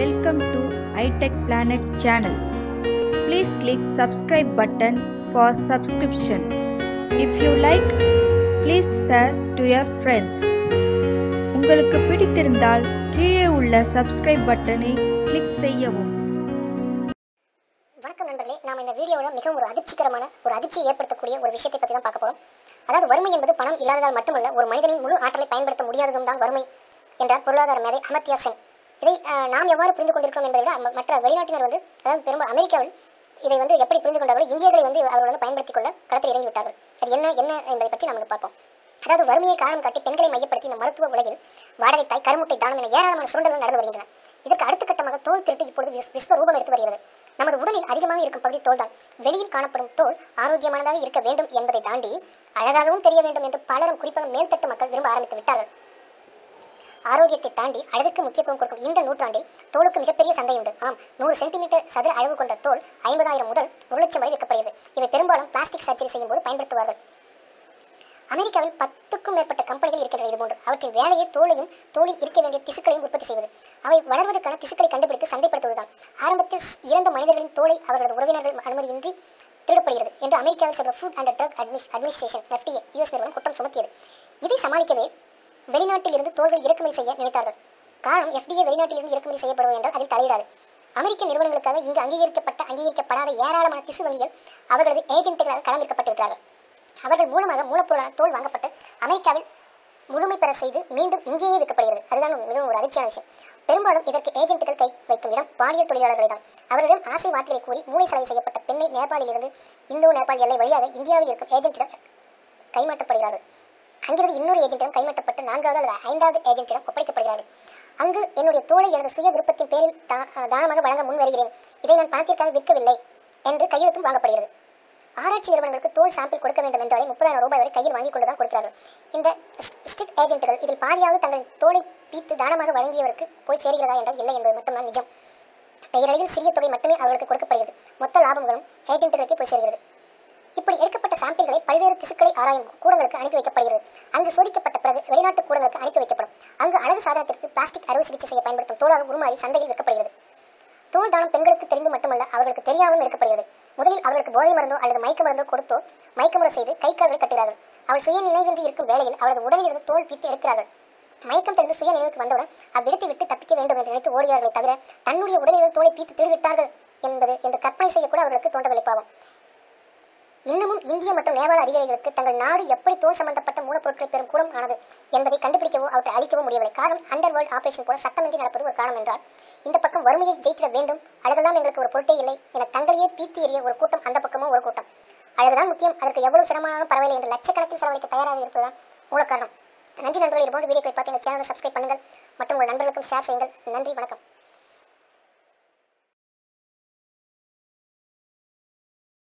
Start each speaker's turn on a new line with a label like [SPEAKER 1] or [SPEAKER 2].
[SPEAKER 1] Welcome to iTech Planet channel. Please click subscribe button for subscription. If you like, please share to your friends. உங்களுக்கு பிடித்திருந்தால் கீழே உள்ள subscribe பட்டனை click செய்யவும்
[SPEAKER 2] வணக்கம் நண்பர்களே நாம் இந்த வீடியோவில் மிகவும் ஒரு அதிர்ச்சிகரமான ஒரு அதிர்ச்சியை ஏற்படுத்தக்கூடிய ஒரு விஷயத்தை பற்றி தான் பார்க்க போறோம் அதாவது வறுமை என்பது பணம் இல்லாததால் மட்டுமல்ல ஒரு மனிதனின் முழு ஆற்றலை பயன்படுத்த முடியாததும் தான் வறுமை என்றார் பொருளாதார மேதை அமர்த்தியா சென் இதை அஹ், நாம் எவ்வாறு புரிந்து கொண்டிருக்கிறோம் என்பதை விட ம- மற்ற வெளிநாட்டினர் வந்து அதாவது பெரும்பாலும் அமெரிக்காவில் இதை வந்து எப்படி புரிந்து கொண்டார்கள் இந்தியர்களை வந்து அவர்கள் வந்து பயன்படுத்திக் கொள்ள களத்தில் இறங்கி விட்டார்கள் அது என்ன என்ன என்பதை பற்றி நாம் இங்கு பார்ப்போம் அதாவது வறுமையை காரணம் காட்டி பெண்களை மையப்படுத்தி இந்த மருத்துவ உலகில் வாடகை தாய் கருமுட்டை தானம் என ஏராளமான சுரண்டல்கள் நடந்து வருகின்றன இதற்கு அடுத்த கட்டமாக தோல் திருட்டு இப்பொழுது விஸ்- விஸ்வரூபம் எடுத்து வருகிறது நமது உடலில் அதிகமாக இருக்கும் பகுதி தோல் தான் வெளியில் காணப்படும் தோல் ஆரோக்கியமானதாக இருக்க வேண்டும் என்பதை தாண்டி அழகாகவும் தெரிய வேண்டும் என்று பலரும் குறிப்பாக மேல்தட்டு மக்கள் விரும்ப ஆரம்பித்து விட்டார்கள் ஆரோக்கியத்தை தாண்டி அழகுக்கு முக்கியத்துவம் கொடுக்கும் இந்த நூற்றாண்டில் தோலுக்கு மிகப்பெரிய சந்தை உண்டு ஆம் நூறு சென்டிமீட்டர் சதுர அளவு கொண்ட தோல் ஐம்பதாயிரம் முதல் ஒரு லட்சம் வரை விற்கப்படுகிறது இவை பெரும்பாலும் பிளாஸ்டிக் சர்ஜரி செய்யும் போது பயன்படுத்துவார்கள் அமெரிக்காவில் பத்துக்கும் மேற்பட்ட கம்பெனிகள் இருக்கின்றன இதுபோன்று அவற்றின் வேலையை தோலையும் தோலில் இருக்க வேண்டிய திசுக்களையும் உற்பத்தி செய்வது அவை வளர்வதற்கான திசுக்களை கண்டுபிடித்து சந்தைப்படுத்துவதுதான் ஆரம்பத்தில் இறந்த மனிதர்களின் தோலை அவர்களது உறவினர்கள் அனுமதியின்றி திருடப்படுகிறது என்று அமெரிக்காவில் சென்ற food and drug administration FDA US நிறுவனம் குற்றம் சுமத்தியது இதை சமாளிக்கவே வெளிநாட்டில் இருந்து தோல்கள் இறக்குமதி செய்ய நினைத்தார்கள் காரணம் FDA வெளிநாட்டில் இருந்து இறக்குமதி செய்யப்படுவது என்றால் அதில் தலையிடாது அமெரிக்க நிறுவனங்களுக்காக இங்கு அங்கீகரிக்கப்பட்ட அங்கீகரிக்கப்படாத ஏராளமான திசு வங்கிகள் அவர்களது ஏஜென்ட்டுகளாக களமிருக்கப்பட்டிருக்கிறார்கள் அவர்கள் மூலமாக மூலப்பொருளான தோல் வாங்கப்பட்டு அமெரிக்காவில் முழுமை பெற செய்து மீண்டும் இங்கேயே விற்கப்படுகிறது அதுதான் மிகவும் ஒரு அதிர்ச்சியான விஷயம் பெரும்பாலும் இதற்கு ஏஜென்ட்டுகள் கை வைக்கும் இடம் பாலியல் தொழிலாளர்களை தான் அவர்களிடம் ஆசை வார்த்தைகளை கூறி மூளை செலவு செய்யப்பட்ட பெண்ணை நேபாளில் இருந்து இந்தோ நேபாள் எல்லை வழியாக இந்தியாவில் இருக்கும் ஏஜென்ட்டிடம் கைமாற்றப்படுகிறார்கள் அங்கிருந்து இன்னொரு ஏஜென்ட்டிடம் கைமாற்றப்பட்டு நான்காவது அல்லது ஐந்தாவது ஏஜென்ட்டிடம் ஒப்படைக்கப்படுகிறார்கள் அங்கு என்னுடைய தோலை எனது சுய விருப்பத்தின் பேரில் தா- தானமாக வழங்க முன் வருகிறேன் இதை நான் பணத்திற்காக விற்கவில்லை என்று கையெழுத்தும் வாங்கப்படுகிறது ஆராய்ச்சி நிறுவனங்களுக்கு தோல் சாம்பிள் கொடுக்க வேண்டும் என்றாலே முப்பதாயிரம் ரூபாய் வரை கையில் வாங்கிக் கொண்டுதான் கொடுக்கிறார்கள் இந்த ஸ்ட்ரிட் ஏஜென்ட்டுகள் இதில் பாதியாவது தங்களின் தோலை பீத்து தானமாக வழங்கியவருக்கு போய் சேர்கிறதா என்றால் இல்லை என்பது மட்டும்தான் நிஜம் பெயரளவில் சிறிய தொகை மட்டுமே அவர்களுக்கு கொடுக்கப்படுகிறது மொத்த லாபங்களும் ஏஜென்ட்டுகளுக்கு போய் சேர்கிறது இப்படி எடுக்கப்பட்ட சாம்பிள்களை பல்வேறு திசுக்களை ஆராயும் கூடங்களுக்கு அனுப்பி வைக்கப்படுகிறது அங்கு சோதிக்கப்பட்ட பிறகு வெளிநாட்டு கூடங்களுக்கு அனுப்பி வைக்கப்படும் அங்கு அழகு சாதனத்திற்கு பிளாஸ்டிக் அறுவை சிகிச்சை செய்ய பயன்படுத்தும் தோலாக உருமாறி சந்தையில் விற்கப்படுகிறது தோல் தானம் பெண்களுக்கு தெரிந்து மட்டுமல்ல அவர்களுக்கு தெரியாமலும் எடுக்கப்படுகிறது முதலில் அவர்களுக்கு போதை மருந்தோ அல்லது மயக்க மருந்தோ கொடுத்தோ மயக்கமுறை செய்து கை கால்களை கட்டுகிறார்கள் அவள் சுய நினைவின்றி இருக்கும் வேளையில் அவளது உடலில் இருந்து தோல் பீத்து எடுக்கிறார்கள் மயக்கம் தெரிந்து சுய நினைவுக்கு வந்தவுடன் அவ்விடத்தை விட்டு தப்பிக்க வேண்டும் என்று நினைத்து ஓடுகிறார்களே தவிர தன்னுடைய உடலில் இருந்து தோலை பீத்து திருவிட்டார்கள் என்பது என்று கற்பனை செய்யக்கூட அவர்களுக்கு தோன்ற வெளிப்பாகும் இன்னமும் இந்திய மற்றும் நேபாள அதிகாரிகளுக்கு தங்கள் நாடு எப்படி தோல் சம்பந்தப்பட்ட மூலப்பொருட்களை பெறும் கூடம் ஆனது என்பதை கண்டுபிடிக்கவோ அவற்றை அழிக்கவோ முடியவில்லை காரணம் அண்டர் வேர்ல்ட் ஆபரேஷன் கூட சட்டமின்றி நடப்பது ஒரு காரணம் என்றால் இந்த பக்கம் வறுமையை ஜெயித்திட வேண்டும் அழகெல்லாம் எங்களுக்கு ஒரு பொருட்டே இல்லை என தங்களையே பீத்தி எறிய ஒரு கூட்டம் அந்த பக்கமும் ஒரு கூட்டம் அழகுதான் முக்கியம் அதற்கு எவ்வளவு சிரமமானாலும் பரவாயில்லை என்று லட்சக்கணக்கில் செலவழிக்க தயாராக இருப்பதுதான் மூல காரணம் நன்றி நண்பர்கள் இதுபோன்ற வீடியோக்களை பார்த்து இந்த சேனலை சப்ஸ்கிரைப் பண்ணுங்கள் மற்றும் உங்கள் நண்பர்களுக்கும் ஷேர் செய்யுங்கள் நன்றி வணக்கம்